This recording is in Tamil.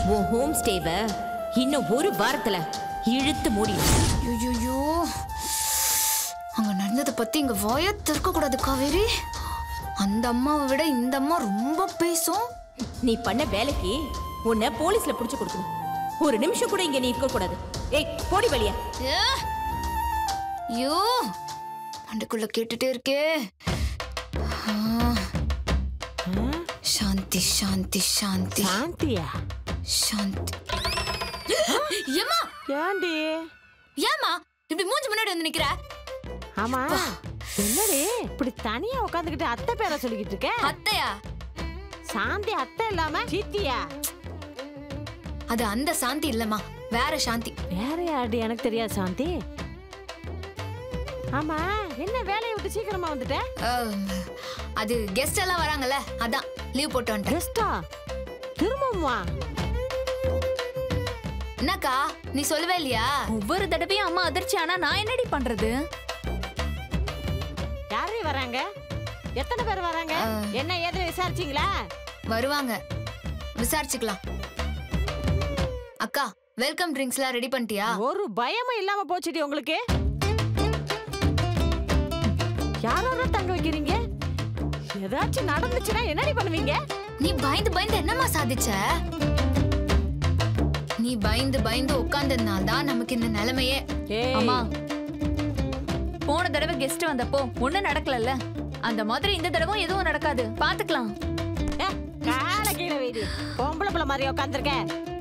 உன் ஹோம் ஸ்டேவை இன்னும் ஒரு வாரத்துல இழுத்து மூடிடும் ஐயோ அங்க நடந்ததை பத்தி இங்க வாய திறக்க கூடாது காவேரி அந்த அம்மாவை விட இந்த அம்மா ரொம்ப பேசும் நீ பண்ண வேலைக்கு உன்னை போலீஸ்ல புடிச்சு கொடுக்கணும் ஒரு நிமிஷம் கூட இங்க நீ இருக்க கூடாது ஏய் போடி வெளிய ஏ! ஐயோ மண்டைக்குள்ள கேட்டுட்டே இருக்கே ஆ. சாந்தி சாந்தி சாந்தி சாந்தியா சாந்தி ஏமா ஏண்டி ஏமா இப்படி மூஞ்சி முன்னாடி வந்து நிக்கிற ஆமா என்னடி இப்படி தனியா உட்காந்துக்கிட்டு அத்தை பேரை சொல்லிக்கிட்டு இருக்க அத்தையா சாந்தி அத்தை இல்லாம சித்தியா அது அந்த சாந்தி இல்லம்மா வேற சாந்தி வேற யாருடி எனக்கு தெரியாது சாந்தி ஆமா என்ன வேலையை விட்டு சீக்கிரமா வந்துட்ட ஆம், அது கெஸ்ட் எல்லாம் வராங்கல்ல அதான் லீவ் போட்டு வந்துட்டேன் கெஸ்டா திரும்பவுமா என்னக்கா நீ சொல்லவே இல்லையா ஒவ்வொரு தடவையும் அம்மா அதிர்ச்சி ஆனா நான் என்னடி பண்றது யாரு வராங்க எத்தனை பேர் வராங்க என்ன ஏதுன்னு விசாரிச்சீங்களா வருவாங்க விசாரிச்சுக்கலாம் அக்கா வெல்கம் ட்ரிங்க்ஸ்லாம் ரெடி பண்ணிட்டியா ஒரு பயமும் இல்லாம போச்சுடி உங்களுக்கு யாரோட தங்க வைக்கிறீங்க ஏதாச்சும் நடந்துச்சுன்னா என்னடி பண்ணுவீங்க நீ பயந்து பயந்து என்னம்மா சாதிச்ச நீ பயந்து பயந்து உட்கார்ந்ததுனால தான் நமக்கு இந்த நிலைமையே ஏய், அம்மா போன தடவை கெஸ்ட் வந்தப்போ ஒண்ணும் நடக்கலல்ல அந்த மாதிரி இந்த தடவை எதுவும் நடக்காது பாத்துக்கலாம் ஏ, காலை கீழே வைடி பொம்பளை பிள்ளை மாதிரி உட்காந்துருக்க